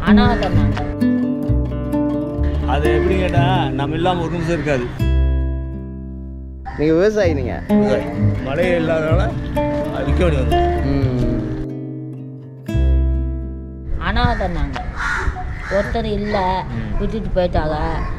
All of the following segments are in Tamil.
அனாதை நாங்கள் அது எப்படி கேட்டால் நம்ம இல்லாமல் ஒரு நிமிஷம் இருக்காது நீங்கள் விவசாயி நீங்கள் மழையே இல்லாதனால அது விற்க வேண்டி வந்து அனாதை நாங்கள் ஒருத்தர் இல்லை விட்டுட்டு போயிட்டாங்க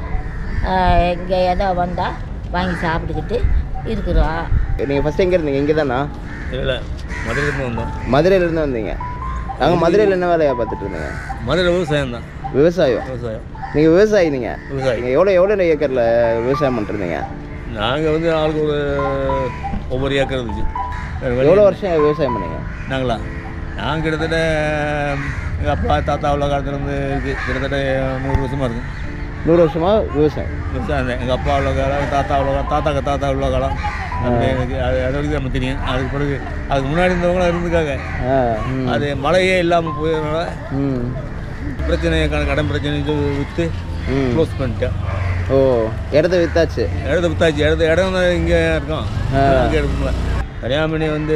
இங்கே எதோ வந்தால் வாங்கி சாப்பிட்டுக்கிட்டு இருக்கிறோம் நீங்கள் ஃபஸ்ட் எங்கே இருந்தீங்க இங்கே தானா இல்லை மதுரையிலேருந்து வந்தோம் மதுரையிலேருந்து வந்தீங்க நாங்கள் மதுரையில் என்ன வேலையாக பார்த்துட்டு இருந்தீங்க மதுரை விவசாயம் தான் விவசாயம் விவசாயம் நீங்கள் விவசாயி நீங்கள் விவசாயி நீங்கள் எவ்வளோ எவ்வளோ ஏக்கரில் விவசாயம் பண்ணிருந்தீங்க நாங்கள் வந்து ஆளுக்கு ஒரு ஒவ்வொரு ஏக்கர் இருந்துச்சு வேற வழி எவ்வளோ வருஷம் விவசாயம் பண்ணீங்க நாங்களா நாங்கள் கிட்டத்தட்ட எங்கள் அப்பா தாத்தா உள்ள காலத்துலேருந்து இருக்குது கிட்டத்தட்ட நூறு வருஷமாக இருக்கும் நூறு வருஷமாக விவசாயம் விவசாயம் தான் எங்கள் அப்பா உள்ள காலம் தாத்தா உள்ள காலம் தாத்தாக்கு தாத்தா உள்ள காலம் அப்படி எனக்கு அது அது வரைக்கும் நம்ம தெரியும் அதுக்கு பிறகு அதுக்கு முன்னாடி இருந்தவங்களாம் இருந்துக்காங்க ஆ ம் அது மழையே இல்லாமல் போயதுனால ம் பிரச்சனையை கடன் கடன் பிரச்சனை இது விற்று ம் க்ளோஸ் பண்ணிட்டேன் ஓ இடத்த வித்தாச்சு இடத்த வித்தாச்சு இடத்த இடம் தான் இங்கே இருக்கோம் ஆ. அங்கே எடுக்கல கன்னியாகுமரி வந்து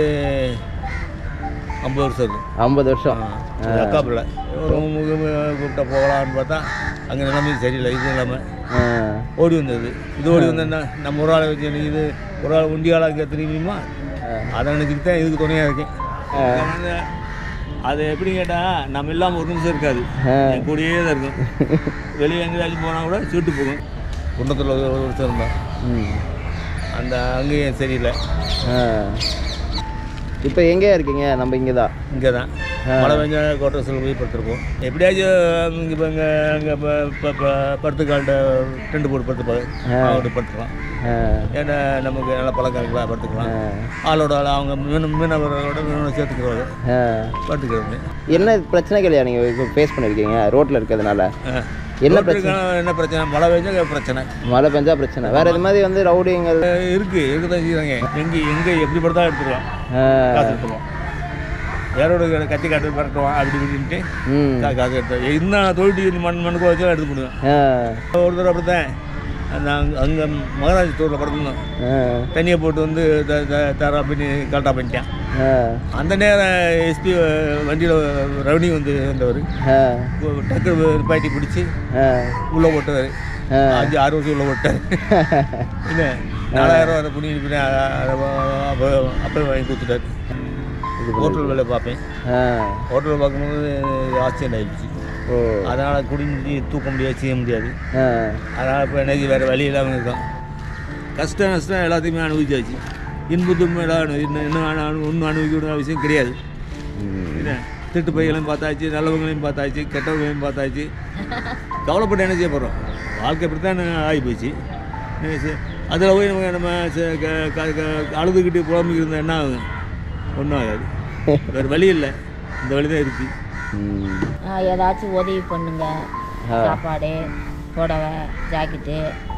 ஐம்பது வருஷம் இருக்கும் ஐம்பது வருஷம் அக்கா பிள்ளை ஒரு முகம் கூப்பிட்டா போகலான்னு பார்த்தா அங்கே நிலைமை சரியில்லை இது இல்லாமல் ஆ ஓடி வந்தது இது ஓடி வந்தேன்னா நம்ம ஒரு ஆளை வச்சு இது ஒரு ஆள் உண்டி ஆளாக தெரியுமா அதை நினச்சிக்கிட்டு தான் இதுக்கு துணையாக இருக்கேன் வந்து அது எப்படி கேட்டால் நம்ம இல்லாமல் ஒரு நிமிஷம் இருக்காது ஆ. என் கூடயே தான் இருக்கும் வெளியே எங்கேயாச்சும் போனால் கூட சூட்டு போகும் குண்டத்தில் ஒரு ஒரு வருஷம் இருந்தோம் ம் அந்த அங்கேயும் சரியில்லை ஆ இப்போ எங்கே இருக்கீங்க நம்ம இங்கே தான் இங்கே தான் மழை பெஞ்சா கோட்டரஸில் போய் படுத்துருப்போம் எப்படியாச்சும் இங்கே இப்போ இங்கே அங்கே இப்போ இப்போ இப்போ படுத்துக்கால்கிட்ட டென்ட் போட்டு படுத்து அவங்கள்ட்ட படுத்துக்கலாம் ஆ ஏன்னா நமக்கு நல்ல பழக்கம் இருக்கலாம் படுத்துக்கலாம் ஆ. ஆளோட ஆள் அவங்க மீன் மீனவரோட மீனவரை சேர்த்துக்கிறவாங்க ஆ படுத்துக்கிறது என்ன பிரச்சனைகள் நீங்கள் இப்போ ஃபேஸ் பண்ணியிருக்கீங்க ரோட்டில் இருக்கிறதுனால ஆ. என்ன ரோட்டுக்கு என்ன பிரச்சனை மழை பெஞ்சா பிரச்சனை மழை பெஞ்சா பிரச்சனை வேறு இது மாதிரி வந்து ரவுடிங்கள் இருக்கு இருக்கு தான் செய்கிறாங்க எங்கே எங்கே எப்படி படுத்தா எடுத்துக்கலாம் ஆ காசு எடுத்துருவோம் யாரோட கத்தி காட்டு பரட்டுவான் அப்படி இப்படின்ட்டு ம் கா- காசு எடுத்து இன்னும் தொழில் மண் மண்ணுக்கு வச்சு எடுத்து போடுவேன் ஆ ஒரு தடவை அப்படித்தான் அந்த அங்கே அங்கே மகாராஜ் ஸ்டோரில் படுத்துருந்தோம் ஆ தண்ணியை போட்டு வந்து த- த- தரா பண்ணி கரெக்டாக பண்ணிட்டேன் ஆ அந்த நேரம் எஸ்பி வண்டியில் ரவுடி வந்து வந்தவர் ஆ டக்கு பாட்டி பிடிச்சி ஆ உள்ளே போட்டவர் ஆ. அஞ்சு ஆறு வருஷம் உள்ளே போட்டார் என்ன நாலாயிரம் ரூபா அதை புண்ணி பண்ணி அப்போ அப்போ வாங்கி கொடுத்துட்டாரு ஹோட்டல் வேலை பார்ப்பேன் ஆ ஹோட்டலில் பார்க்கும்போது ஆக்சிடென்ட் ஆகிடுச்சு ஓ அதனால் குடிஞ்சு தூக்க முடியாது செய்ய முடியாது ஆ அதனால் இப்போ எனக்கு வேறு வழி இல்லாமல் இருக்கோம் கஷ்டம் நஷ்டம் எல்லாத்தையுமே அனுபவிச்சாச்சு இன்பத்தும் எல்லாம் அனு- இன்னும் இன்னும் அனு- ஒன்றும் அனுபவிக்கணும் அவசியம் கிடையாது ம். என்ன திட்டு பையங்களையும் பார்த்தாச்சு நல்லவங்களையும் பார்த்தாச்சு கெட்டவங்களையும் பார்த்தாச்சு கவலைப்பட்டு என்ன செய்ய போகிறோம் வாழ்க்கை இப்படி தான் ஆகி போச்சு அதில் போய் நம்ம நம்ம ச- க- க- க- அழுதுகிட்டு புலம்பிக்கிட்டு இருந்தால் என்ன ஆகும் ஒன்றும் ஆகாது வேறு வழி இல்லை இந்த வழி தான் இருக்குது ம் ஏதாச்சும் உதவி பண்ணுங்க ஆ. சாப்பாடு புடவை ஜாக்கெட்டு